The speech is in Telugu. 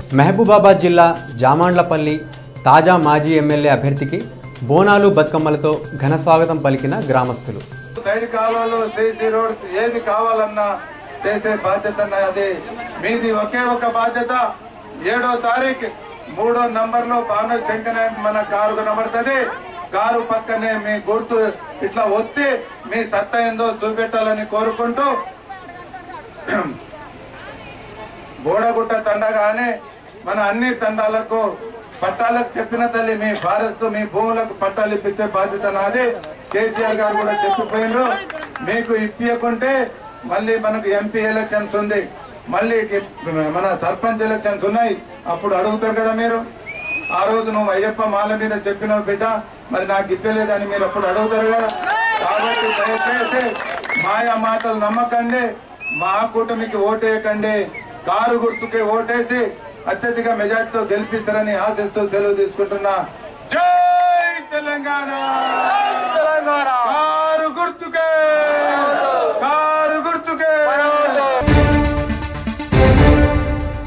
మహబూబాబాద్ జిల్లా జామాండ్లపల్లి తాజా మాజీ ఎమ్మెల్యే అభ్యర్థికి బోనాలు బతుకమ్మలతో ఘన స్వాగతం పలికిన గ్రామస్తులు సైడ్ కాలువలు సీసీ రోడ్స్ ఏది కావాలన్నా చేసే బాధ్యత అది మీది ఒకే ఒక బాధ్యత ఏడో తారీఖు మూడో నంబర్ లో బాను శంకర మన కారు కనబడుతుంది కారు పక్కనే మీ గుర్తు ఇట్లా ఒత్తి మీ సత్తా ఏందో చూపెట్టాలని కోరుకుంటూ బోడగుట్ట తండగానే మన అన్ని తండాలకు పట్టాలకు చెప్పిన తల్లి మీ భారత్ మీ భూములకు పట్టాలు ఇప్పించే బాధ్యత నాది కేసీఆర్ గారు కూడా చెప్పిపోయినరు మీకు ఇప్పియకుంటే మళ్ళీ మనకు ఎంపీ ఎలక్షన్స్ ఉంది మళ్ళీ కి- మన సర్పంచ్ ఎలక్షన్స్ ఉన్నాయి అప్పుడు అడుగుతారు కదా మీరు ఆ రోజు నువ్వు అయ్యప్ప మాల మీద చెప్పినావు బిడ్డ మరి నాకు ఇప్పలేదని మీరు అప్పుడు అడుగుతారు కదా కాబట్టి దయచేసి మాయా మాటలు నమ్మకండి మా కూటమికి ఓటేయకండి కారు గుర్తుకే ఓటేసి అత్యధిక మెజార్టీతో గెలిపిస్తారని ఆశిస్తూ సెలవు తీసుకుంటున్నా జై తెలంగాణ తెలంగాణ కారు గుర్తుకే